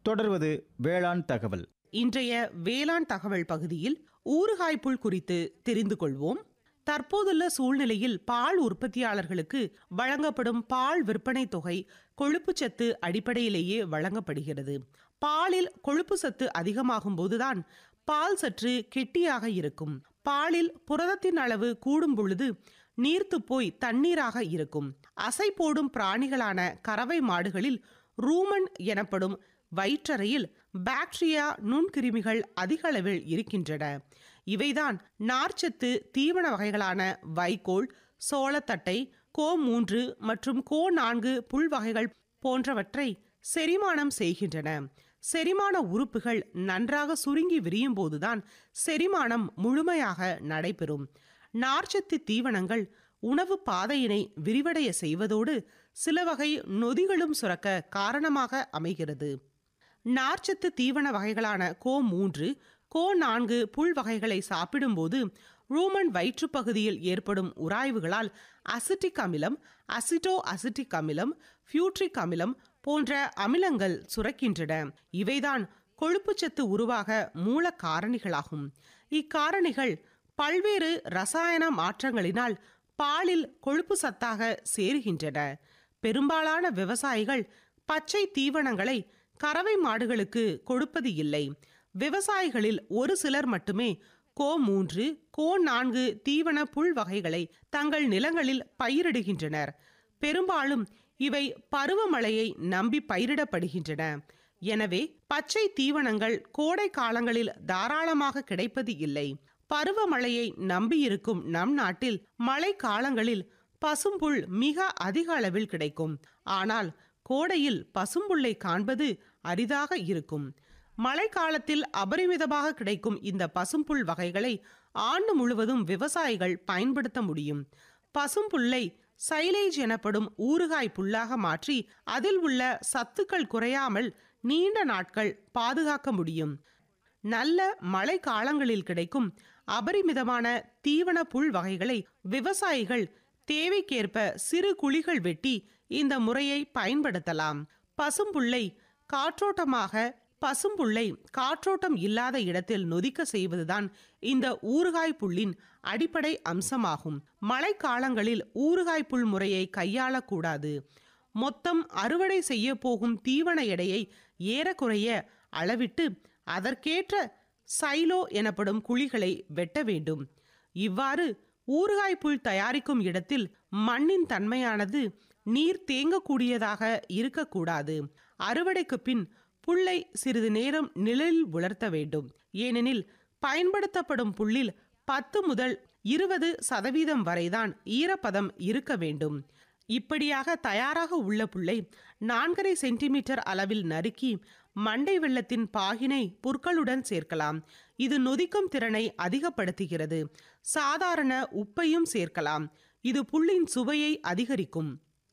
தொடர்வது வேளாண் தகவல் இன்றைய வேளாண் தகவல் பகுதியில் ஊறுகாய் புல் குறித்து தெரிந்து கொள்வோம் தற்போதுள்ள சூழ்நிலையில் பால் உற்பத்தியாளர்களுக்கு வழங்கப்படும் பால் விற்பனை தொகை கொழுப்புச்சத்து அடிப்படையிலேயே வழங்கப்படுகிறது பாலில் கொழுப்பு சத்து அதிகமாகும் போதுதான் பால் சற்று கெட்டியாக இருக்கும் பாலில் புரதத்தின் அளவு கூடும் பொழுது நீர்த்து போய் தண்ணீராக இருக்கும் அசை போடும் பிராணிகளான கறவை மாடுகளில் ரூமன் எனப்படும் வயிற்றறையில் பாக்டீரியா நுண்கிருமிகள் அதிக அளவில் இருக்கின்றன இவைதான் நார்ச்சத்து தீவன வகைகளான வைக்கோல் சோளத்தட்டை கோ மூன்று மற்றும் கோ நான்கு புல் வகைகள் போன்றவற்றை செரிமானம் செய்கின்றன செரிமான உறுப்புகள் நன்றாக சுருங்கி விரியும் போதுதான் செரிமானம் முழுமையாக நடைபெறும் நார்ச்சத்து தீவனங்கள் உணவு பாதையினை விரிவடைய செய்வதோடு சில வகை நொதிகளும் சுரக்க காரணமாக அமைகிறது நார்ச்சத்து தீவன வகைகளான கோ மூன்று கோ நான்கு புல் வகைகளை சாப்பிடும்போது ரூமன் வயிற்றுப்பகுதியில் ஏற்படும் உராய்வுகளால் அசிட்டிக் அமிலம் அசிட்டோ அசிட்டிக் அமிலம் ஃபியூட்ரிக் அமிலம் போன்ற அமிலங்கள் சுரக்கின்றன இவைதான் கொழுப்புச்சத்து உருவாக மூல காரணிகளாகும் இக்காரணிகள் பல்வேறு ரசாயன மாற்றங்களினால் பாலில் கொழுப்பு சத்தாக சேருகின்றன பெரும்பாலான விவசாயிகள் பச்சை தீவனங்களை கறவை மாடுகளுக்கு கொடுப்பது இல்லை விவசாயிகளில் ஒரு சிலர் மட்டுமே கோ மூன்று கோ நான்கு தீவன புல் வகைகளை தங்கள் நிலங்களில் பயிரிடுகின்றனர் பெரும்பாலும் இவை பருவமழையை நம்பி பயிரிடப்படுகின்றன எனவே பச்சை தீவனங்கள் கோடை காலங்களில் தாராளமாக கிடைப்பது இல்லை பருவமழையை நம்பியிருக்கும் நம் நாட்டில் மழை காலங்களில் பசும்புல் மிக அதிக அளவில் கிடைக்கும் ஆனால் கோடையில் பசும்புல்லை காண்பது அரிதாக இருக்கும் மழைக்காலத்தில் அபரிமிதமாக கிடைக்கும் இந்த பசும்புல் வகைகளை ஆண்டு முழுவதும் விவசாயிகள் பயன்படுத்த முடியும் பசும்புல்லை சைலேஜ் எனப்படும் ஊறுகாய் புல்லாக மாற்றி அதில் உள்ள சத்துக்கள் குறையாமல் நீண்ட நாட்கள் பாதுகாக்க முடியும் நல்ல மழை காலங்களில் கிடைக்கும் அபரிமிதமான தீவன புல் வகைகளை விவசாயிகள் தேவைக்கேற்ப சிறு குழிகள் வெட்டி இந்த முறையை பயன்படுத்தலாம் பசும்புல்லை காற்றோட்டமாக பசும்புல்லை காற்றோட்டம் இல்லாத இடத்தில் நொதிக்க செய்வதுதான் இந்த ஊறுகாய் புல்லின் அடிப்படை அம்சமாகும் மழைக்காலங்களில் ஊறுகாய் புல் முறையை கையாளக்கூடாது மொத்தம் அறுவடை செய்ய போகும் தீவன எடையை ஏறக்குறைய அளவிட்டு அதற்கேற்ற சைலோ எனப்படும் குழிகளை வெட்ட வேண்டும் இவ்வாறு ஊறுகாய் புல் தயாரிக்கும் இடத்தில் மண்ணின் தன்மையானது நீர் தேங்கக்கூடியதாக இருக்கக்கூடாது அறுவடைக்கு பின் புல்லை சிறிது நேரம் நிழலில் உலர்த்த வேண்டும் ஏனெனில் பயன்படுத்தப்படும் புல்லில் பத்து முதல் இருபது சதவீதம் வரைதான் ஈரப்பதம் இருக்க வேண்டும் இப்படியாக தயாராக உள்ள புல்லை நான்கரை சென்டிமீட்டர் அளவில் நறுக்கி மண்டை வெள்ளத்தின் பாகினை புற்களுடன் சேர்க்கலாம் இது நொதிக்கும் திறனை அதிகப்படுத்துகிறது சாதாரண உப்பையும் சேர்க்கலாம் இது புல்லின் சுவையை அதிகரிக்கும்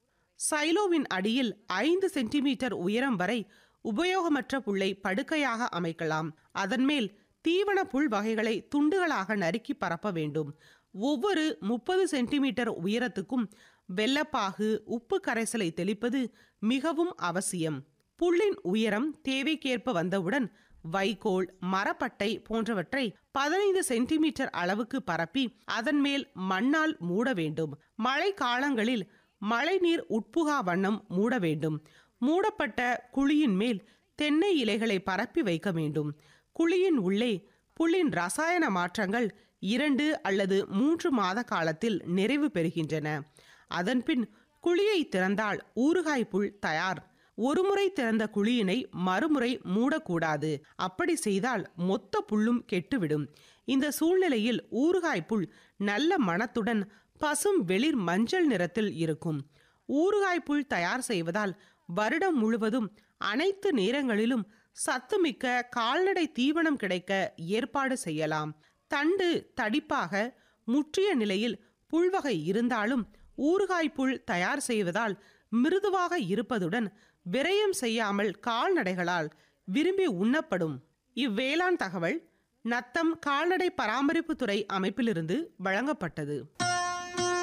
சைலோவின் அடியில் ஐந்து சென்டிமீட்டர் உயரம் வரை உபயோகமற்ற புல்லை படுக்கையாக அமைக்கலாம் அதன் மேல் தீவன புல் வகைகளை துண்டுகளாக நறுக்கி பரப்ப வேண்டும் ஒவ்வொரு முப்பது சென்டிமீட்டர் உயரத்துக்கும் வெள்ளப்பாகு உப்பு கரைசலை தெளிப்பது மிகவும் அவசியம் புல்லின் உயரம் தேவைக்கேற்ப வந்தவுடன் வைக்கோல் மரப்பட்டை போன்றவற்றை பதினைந்து சென்டிமீட்டர் அளவுக்கு பரப்பி அதன் மேல் மண்ணால் மூட வேண்டும் மழை காலங்களில் மழைநீர் உட்புகா வண்ணம் மூட வேண்டும் மூடப்பட்ட குழியின் மேல் தென்னை இலைகளை பரப்பி வைக்க வேண்டும் குழியின் உள்ளே புல்லின் ரசாயன மாற்றங்கள் இரண்டு அல்லது மூன்று மாத காலத்தில் நிறைவு பெறுகின்றன அதன்பின் குழியை திறந்தால் ஊறுகாய் புல் தயார் ஒருமுறை திறந்த குழியினை மறுமுறை மூடக்கூடாது அப்படி செய்தால் மொத்த புல்லும் கெட்டுவிடும் இந்த சூழ்நிலையில் ஊறுகாய் புல் நல்ல மணத்துடன் பசும் வெளிர் மஞ்சள் நிறத்தில் இருக்கும் ஊறுகாய் புல் தயார் செய்வதால் வருடம் முழுவதும் அனைத்து நேரங்களிலும் சத்துமிக்க கால்நடை தீவனம் கிடைக்க ஏற்பாடு செய்யலாம் தண்டு தடிப்பாக முற்றிய நிலையில் புல்வகை இருந்தாலும் ஊறுகாய் புல் தயார் செய்வதால் மிருதுவாக இருப்பதுடன் விரயம் செய்யாமல் கால்நடைகளால் விரும்பி உண்ணப்படும் இவ்வேளாண் தகவல் நத்தம் கால்நடை பராமரிப்புத்துறை அமைப்பிலிருந்து வழங்கப்பட்டது